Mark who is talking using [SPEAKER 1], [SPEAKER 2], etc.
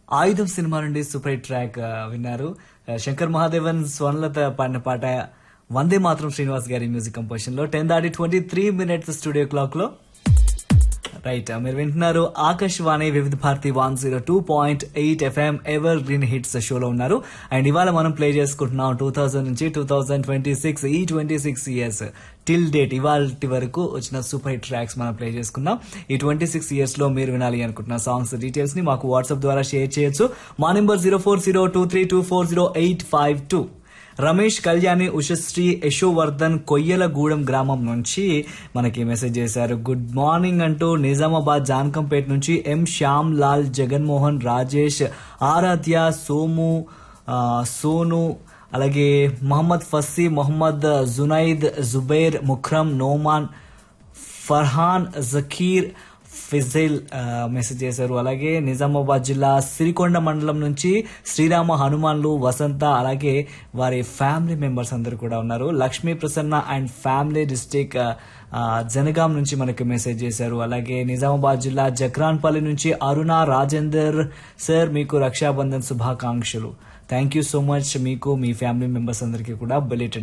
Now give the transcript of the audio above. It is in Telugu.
[SPEAKER 1] ఆయుధం సినిమా నుండి సూపర్ హిట్ ట్రాక్ ఆ, విన్నారు ఆ, శంకర్ మహాదేవన్ స్వర్ణలత పాడిన పాట వందే మాత్రం శ్రీనివాస్ గారి మ్యూజిక్ కంపోజిషన్ లో టెన్ దాటి twenty three minutes studio clock లో రైట్ మీరు వింటున్నారు Akashvani Vividh Bharati one zero two point eight FM evergreen hits షోలో ఉన్నారు అండ్ ఇవాళ మనం ప్లే చేసుకుంటున్నాం టూ థౌజండ్ నుంచి టూ థౌజండ్ ట్వంటీ సిక్స్ ఈ twenty six years till date ఇవాళ వరకు వచ్చిన సూపర్ హిట్ ట్రాక్స్ మనం ప్లే చేసుకుందాం ఈ ట్వంటీ సిక్స్ ఇయర్స్ లో మీరు వినాలి అనుకుంటున్న సాంగ్స్ డీటెయిల్స్ ని మాకు వాట్సాప్ ద్వారా షేర్ చేయొచ్చు మా number zero four zero two three two four zero eight five two Ramesh Kalyani Ushasri Yashovardhan Koyyalagudem గ్రామం నుంచి మనకి మెసేజ్ చేశారు గుడ్ మార్నింగ్ అంటూ నిజామాబాద్ జానకంపేట నుంచి ఎం శ్యామ్ లాల్ జగన్మోహన్ రాజేష్ ఆరాధ్య సోము ఆ, సోను అలాగే మొహమ్మద్ ఫస్సీ మొహమ్మద్ జునైద్ జుబైర్ ముఖ్రమ్ నోమాన్ ఫర్హాన్ జకీర్ ఫిజైల్ ఆ, మెసేజ్ చేశారు అలాగే నిజామాబాద్ జిల్లా సిరికొండ మండలం నుంచి శ్రీరామ హనుమాన్లు వసంత అలాగే వారి ఫ్యామిలీ మెంబర్స్ అందరూ కూడా ఉన్నారు Lakshmi Prasanna and family district Jangaon నుంచి మనకి మెసేజ్ చేశారు అలాగే నిజామాబాద్ జిల్లా జక్రాన్పల్లి నుంచి అరుణ రాజేందర్ సార్ మీకు రక్షాబంధన్ శుభాకాంక్షలు థ్యాంక్ యూ సో మచ్ మీకు మీ ఫ్యామిలీ మెంబర్స్ అందరికీ కూడా బెలేటెడ్